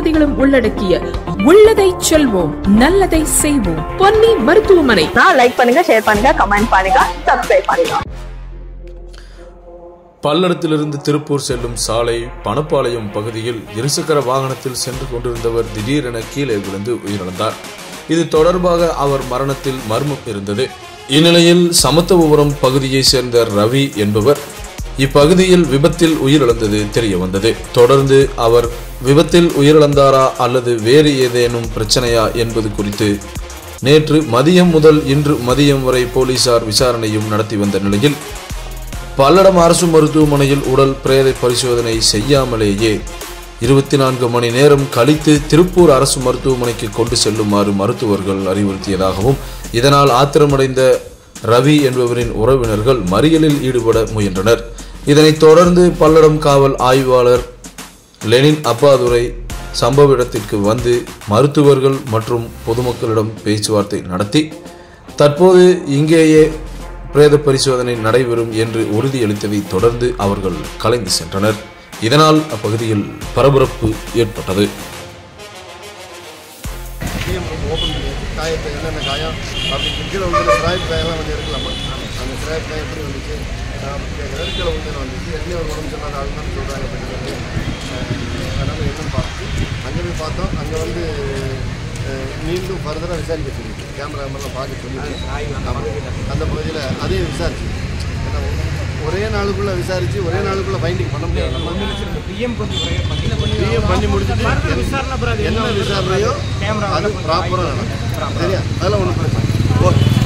வசதிகளும் உள்ளடக்கிய உள்ளதை செல்வோம் நல்லதை செய்வோம் பொன்னி மருத்துவமனை லைக் பண்ணுங்க ஷேர் பண்ணுங்க கமெண்ட் பண்ணுங்க சப்ஸ்கிரைப் பண்ணுங்க பல்லடத்திலிருந்து திருப்பூர் செல்லும் சாலை பணப்பாளையம் பகுதியில் இருசக்கர வாகனத்தில் சென்று கொண்டிருந்தவர் திடீரென கீழே விழுந்து உயிரிழந்தார் இது தொடர்பாக அவர் மரணத்தில் மர்மம் இருந்தது இந்நிலையில் சமத்துவபுரம் பகுதியைச் சேர்ந்த ரவி என்பவர் இப்பகுதியில் விபத்தில் உயிரிழந்தது தெரிய வந்தது தொடர்ந்து அவர் விபத்தில் உயிரிழந்தாரா அல்லது வேறு ஏதேனும் பிரச்சனையா என்பது குறித்து நேற்று மதியம் முதல் இன்று மதியம் வரை போலீசார் விசாரணையும் நடத்தி வந்த நிலையில் பல்லடம் அரசு மருத்துவமனையில் உடல் பிரேத பரிசோதனை செய்யாமலேயே இருபத்தி நான்கு மணி நேரம் கழித்து திருப்பூர் அரசு மருத்துவமனைக்கு கொண்டு செல்லுமாறு மருத்துவர்கள் அறிவுறுத்தியதாகவும் இதனால் ஆத்திரமடைந்த ரவி என்பவரின் உறவினர்கள் மறியலில் ஈடுபட முயன்றனர் இதனைத் தொடர்ந்து பல்லடம் காவல் ஆய்வாளர் லெனின் அப்பாதுரை சம்பவ இடத்திற்கு வந்து மருத்துவர்கள் மற்றும் பொதுமக்களிடம் பேச்சுவார்த்தை நடத்தி தற்போது இங்கேயே பிரேத பரிசோதனை நடைபெறும் என்று உறுதியளித்ததை தொடர்ந்து அவர்கள் கலைந்து சென்றனர் இதனால் அப்பகுதியில் பரபரப்பு ஏற்பட்டது டிஎம் ஓப்பன் பண்ணியாச்சு காயத்தை என்னென்ன காயம் அப்படி கீழே வந்து ஸ்ராய்ப் காயெல்லாம் வந்து இருக்கலாமா அந்த ஸ்ராய்ப் காயம் எப்படி வந்துச்சு நெருக்கில் வந்து வந்துச்சு என்ன ஒரு உடம்பு சொல்லாத ஆள் தான் சொல்கிறாங்க அப்படின்னு சொல்லி அதனால் என்னன்னு பார்த்து அங்கே போய் பார்த்தோம் அங்கே வந்து அஹ், மீண்டும் ஃபர்தராக விசாரிக்க சொல்லிட்டு கேமராமெல்லாம் பார்க்க சொல்லிட்டு ஆமா. அந்த பகுதியில் அதையும் விசாரிச்சு ஏன்னா ஒரே நாளுக்குள்ளே விசாரித்து ஒரே நாளுக்குள்ளே ஃபைண்டிங் பண்ண முடியாது நம்ம பிஎம் பண்ணி முடிச்சுட்டு என்ன விசாரணையோ அது ப்ராப்பராக நடக்கும் சரியா அதெல்லாம் ஒன்றும் பிரச்சனை ஓகே